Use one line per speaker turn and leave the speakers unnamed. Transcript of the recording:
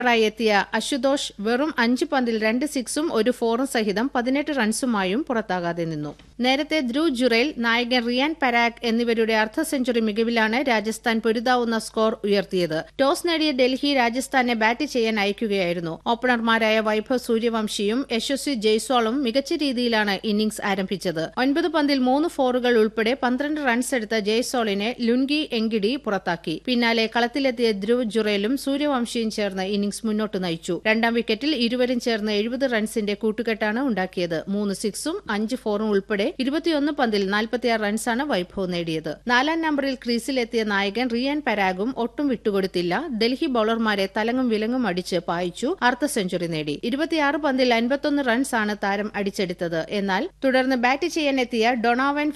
ായി എത്തിയ അശുതോഷ് വെറും അഞ്ച് പന്തിൽ രണ്ട് സിക്സും ഒരു ഫോറും സഹിതം പതിനെട്ട് റൺസുമായും പുറത്താകാതെ നിന്നു നേരത്തെ ധ്രുവ് ജുറേൽ നായകൻ റിയാൻ പരാഗ് എന്നിവരുടെ അർദ്ധ സെഞ്ചുറി മികവിലാണ് രാജസ്ഥാൻ പൊരുതാവുന്ന സ്കോർ ഉയർത്തിയത് ടോസ് നേടിയ ഡൽഹി രാജസ്ഥാനെ ബാറ്റ് ചെയ്യാൻ അയക്കുകയായിരുന്നു ഓപ്പണർമാരായ വൈഭവ് സൂര്യവംശിയും യശസ്വി ജയ്സ്വാളും മികച്ച രീതിയിലാണ് ഇന്നിംഗ്സ് ആരംഭിച്ചത് ഒൻപത് പന്തിൽ മൂന്ന് ഫോറുകൾ ഉൾപ്പെടെ പന്ത്രണ്ട് റൺസ് എടുത്ത ജയ്സ്വാളിനെ ലുൻഗി എങ്കിഡി പുറത്താക്കി പിന്നാലെ കളത്തിലെത്തിയ ധ്രുവ് ജുറേലും സൂര്യവംശിയും ചേർന്ന് ഇന്നിംഗ്സ് മുന്നോട്ട് നയിച്ചു രണ്ടാം വിക്കറ്റിൽ ഇരുവരും ചേർന്ന് എഴുപത് റൺസിന്റെ കൂട്ടുകെട്ടാണ് ഉണ്ടാക്കിയത് മൂന്ന് സിക്സും അഞ്ച് ഫോറും ഉൾപ്പെടെ ഇരുപത്തിയൊന്ന് പന്തിൽ നാൽപ്പത്തിയാറ് റൺസാണ് വൈഭവ് നേടിയത് നാലാം നമ്പറിൽ ക്രീസിലെത്തിയ നായകൻ റിയാൻ പരാഗും ഒട്ടും വിട്ടുകൊടുത്തില്ല ഡൽഹി ബൌളർമാരെ തലങ്ങും വിലങ്ങും അടിച്ച് പായിച്ചു അർദ്ധ സെഞ്ചുറി നേടി ഇരുപത്തിയാറ് പന്തിൽ അൻപത്തൊന്ന് റൺസാണ് താരം അടിച്ചെടുത്തത് എന്നാൽ തുടർന്ന് ബാറ്റ് ചെയ്യാനെത്തിയ ഡൊണാവൻ